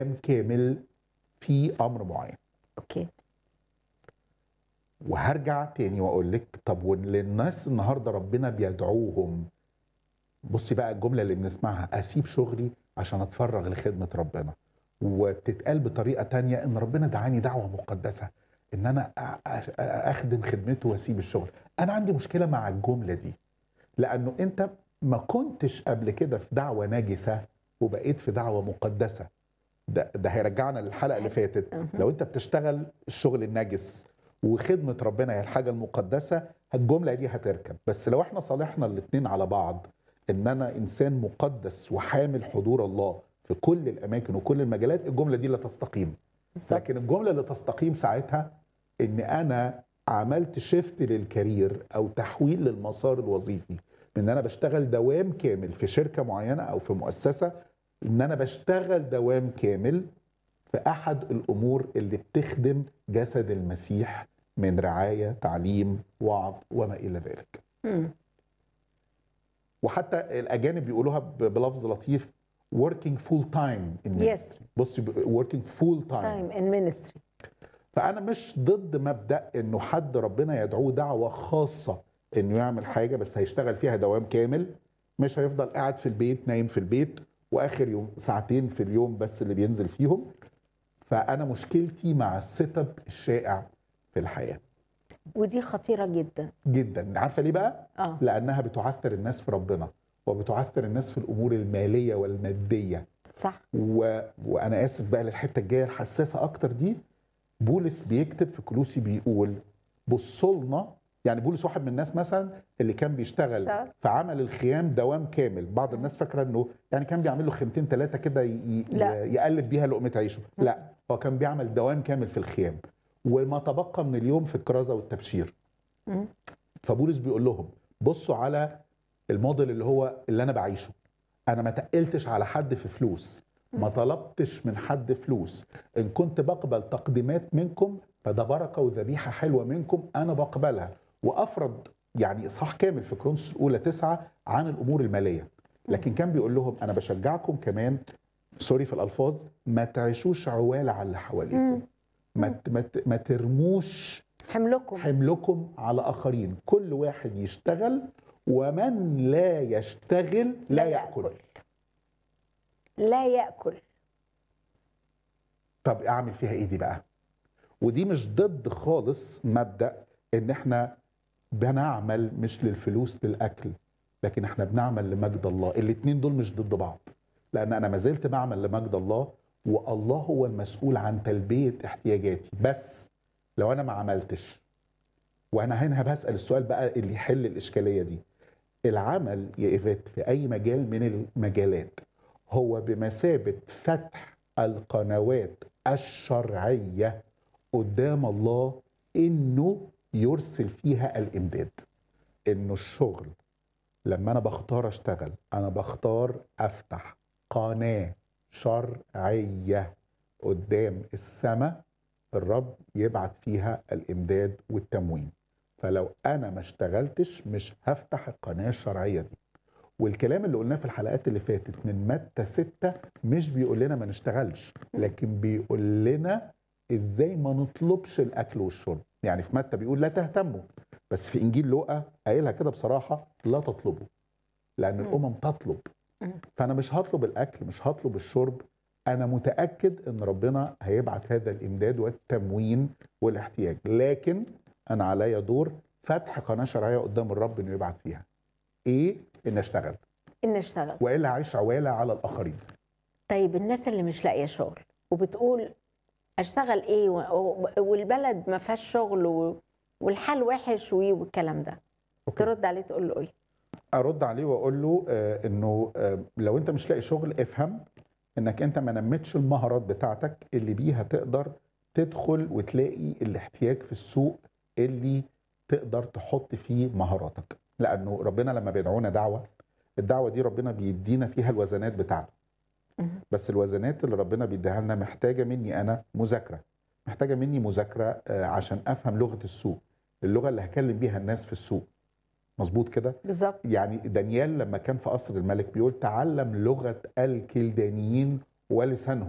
كامل في امر معين اوكي وهرجع تاني واقول لك طب وللناس النهارده ربنا بيدعوهم بصي بقى الجمله اللي بنسمعها اسيب شغلي عشان اتفرغ لخدمه ربنا وبتتقال بطريقه تانية ان ربنا دعاني دعوه مقدسه ان انا أ- أ- اخدم خدمته واسيب الشغل انا عندي مشكله مع الجمله دي لانه انت ما كنتش قبل كده في دعوه نجسه وبقيت في دعوه مقدسه ده ده هيرجعنا للحلقه اللي فاتت لو انت بتشتغل الشغل النجس وخدمه ربنا هي الحاجه المقدسه الجمله دي هتركب بس لو احنا صالحنا الاتنين على بعض ان انا انسان مقدس وحامل حضور الله في كل الاماكن وكل المجالات الجمله دي لا تستقيم بالظبط لكن الجمله اللي تستقيم ساعتها ان انا عملت شيفت للكارير او تحويل للمسار الوظيفي من ان انا بشتغل دوام كامل في شركه معينه او في مؤسسه ان انا بشتغل دوام كامل في احد الامور اللي بتخدم جسد المسيح من رعايه تعليم وعظ وما الى ذلك مم. وحتى الاجانب بيقولوها ب- بلفظ لطيف working full time in Yes. ministry بصي ب- working full time تايم ان مينستري فانا مش ضد مبدا انه حد ربنا يدعوه دعوه خاصه انه يعمل حاجه بس هيشتغل فيها دوام كامل مش هيفضل قاعد في البيت نايم في البيت واخر يوم ساعتين في اليوم بس اللي بينزل فيهم فانا مشكلتي مع السيت اب الشائع في الحياه ودي خطيره جدا جدا عارفه ليه بقى اه لانها بتعثر الناس في ربنا وبتعثر الناس في الامور الماليه والماديه صح و... وانا اسف بقى للحته الجايه الحساسه اكتر دي بولس بيكتب في كلوسي بيقول بصوا لنا يعني بولس واحد من الناس مثلا اللي كان بيشتغل اشتغل. في عمل الخيام دوام كامل بعض الناس فاكره انه يعني كان بيعمل له خيمتين ثلاثه كده ي... ي- لا. يقلب بيها لقمه عيشه لا هو كان بيعمل دوام كامل في الخيام وما تبقى من اليوم في الكرازه والتبشير مم. فبولس بيقول لهم بصوا على الموديل اللي هو اللي انا بعيشه انا ما تقلتش على حد في فلوس ما طلبتش من حد فلوس ان كنت بقبل تقديمات منكم فده بركه وذبيحه حلوه منكم انا بقبلها وافرض يعني اصحاح كامل في كورنثوس الاولى تسعة عن الامور الماليه لكن كان بيقول لهم انا بشجعكم كمان سوري في الالفاظ ما تعيشوش عواله على اللي حواليكم ما ت- ما ت- ما ترموش حملكم حملكم على اخرين كل واحد يشتغل ومن لا يشتغل لا ياكل لا ياكل طب اعمل فيها ايه دي بقى ودي مش ضد خالص مبدا ان احنا بنعمل مش للفلوس للاكل لكن احنا بنعمل لمجد الله الاتنين دول مش ضد بعض لان انا ما زلت بعمل لمجد الله والله هو المسؤول عن تلبيه احتياجاتي بس لو انا ما عملتش وانا هنا بسال السؤال بقى اللي يحل الاشكاليه دي العمل يا ايفات في اي مجال من المجالات هو بمثابه فتح القنوات الشرعيه قدام الله انه يرسل فيها الامداد انه الشغل لما انا بختار اشتغل انا بختار افتح قناه شرعيه قدام السماء الرب يبعت فيها الامداد والتموين فلو انا ما اشتغلتش مش هفتح القناه الشرعيه دي والكلام اللي قلناه في الحلقات اللي فاتت من متى ستة مش بيقول لنا ما نشتغلش لكن بيقول لنا ازاي ما نطلبش الاكل والشرب يعني في متى بيقول لا تهتموا بس في انجيل لوقا قايلها كده بصراحه لا تطلبوا لان الامم تطلب فانا مش هطلب الاكل مش هطلب الشرب انا متاكد ان ربنا هيبعت هذا الامداد والتموين والاحتياج لكن انا عليا دور فتح قناه شرعيه قدام الرب انه يبعت فيها ايه ان اشتغل ان اشتغل والا هعيش عواله على الاخرين طيب الناس اللي مش لاقيه شغل وبتقول اشتغل ايه و- و- والبلد ما فيهاش شغل و- والحال وحش وي- والكلام ده أوكي. ترد عليه تقول له ايه ارد عليه واقول له آه انه آه لو انت مش لاقي شغل افهم انك انت ما نمتش المهارات بتاعتك اللي بيها تقدر تدخل وتلاقي الاحتياج في السوق اللي تقدر تحط فيه مهاراتك لانه ربنا لما بيدعونا دعوه الدعوه دي ربنا بيدينا فيها الوزنات بتاعته بس الوزنات اللي ربنا بيديها لنا محتاجه مني انا مذاكره محتاجه مني مذاكره آه، عشان افهم لغه السوق اللغه اللي هكلم بيها الناس في السوق مظبوط كده بالظبط يعني دانيال لما كان في قصر الملك بيقول تعلم لغه الكلدانيين ولسانهم